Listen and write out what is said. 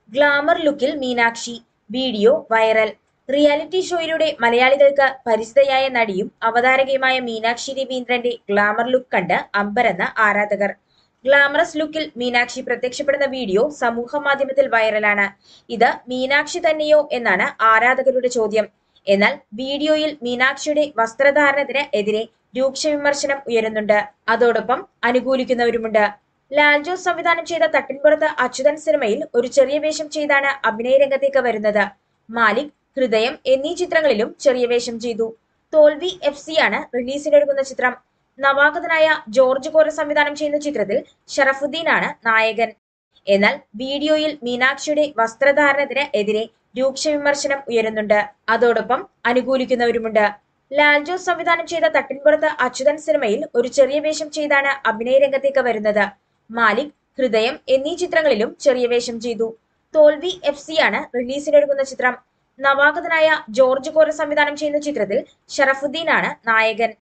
glamour ലുക്കിൽ Meenakshi video viral reality ഷോയിലൂടെ മലയാളികൾക്ക് പരിചിതയായ നടിയും അവതാരകയുമായ മീനാക്ഷി രവീന്ദ്രന്റെ ഗ്ലാമർ ലുക്ക് കണ്ട് അമ്പരന്ന ആരാധകർ ഗ്ലാമറസ് ലുക്കിൽ മീനാക്ഷി പ്രത്യക്ഷപ്പെടുന്ന വീഡിയോ സമൂഹ മാധ്യമത്തിൽ വൈറലാണ് ഇത് മീനാക്ഷി തന്നെയോ എന്നാണ് ആരാധകരുടെ ചോദ്യം എന്നാൽ വീഡിയോയിൽ മീനാക്ഷിയുടെ വസ്ത്രധാരണത്തിന് എതിരെ രൂക്ഷ വിമർശനം ഉയരുന്നുണ്ട് അതോടൊപ്പം അനുകൂലിക്കുന്നവരുമുണ്ട് ലാൽ ജോസ് സംവിധാനം ചെയ്ത തട്ടിൻപുറത്ത് അച്യുതൻ സിനിമയിൽ ഒരു ചെറിയ വേഷം ചെയ്താണ് അഭിനയ രംഗത്തേക്ക് വരുന്നത് മാലിക് ഹൃദയം എന്നീ ചിത്രങ്ങളിലും ചെറിയ വേഷം ചെയ്തു തോൽവി എഫ് സി ആണ് റിലീസിനൊരുങ്ങുന്ന ചിത്രം നവാഗതനായ ജോർജ് കോര സംവിധാനം ചെയ്യുന്ന ചിത്രത്തിൽ ഷറഫുദ്ദീനാണ് നായകൻ എന്നാൽ വീഡിയോയിൽ മീനാക്ഷിയുടെ വസ്ത്രധാരണത്തിന് എതിരെ രൂക്ഷ വിമർശനം ഉയരുന്നുണ്ട് അതോടൊപ്പം അനുകൂലിക്കുന്നവരുമുണ്ട് ലാൽ ജോസ് സംവിധാനം ചെയ്ത തട്ടിൻപുറത്ത് അച്യുതൻ സിനിമയിൽ ഒരു ചെറിയ വേഷം ചെയ്താണ് അഭിനയ രംഗത്തേക്ക് വരുന്നത് മാലിക് ഹൃദയം എന്നീ ചിത്രങ്ങളിലും ചെറിയ വേഷം ചെയ്തു തോൽവി എഫ് സി ആണ് റിലീസിനൊരുങ്ങുന്ന ചിത്രം നവാഗതനായ ജോർജ് കോര സംവിധാനം ചെയ്യുന്ന ചിത്രത്തിൽ ഷറഫുദ്ദീനാണ് നായകൻ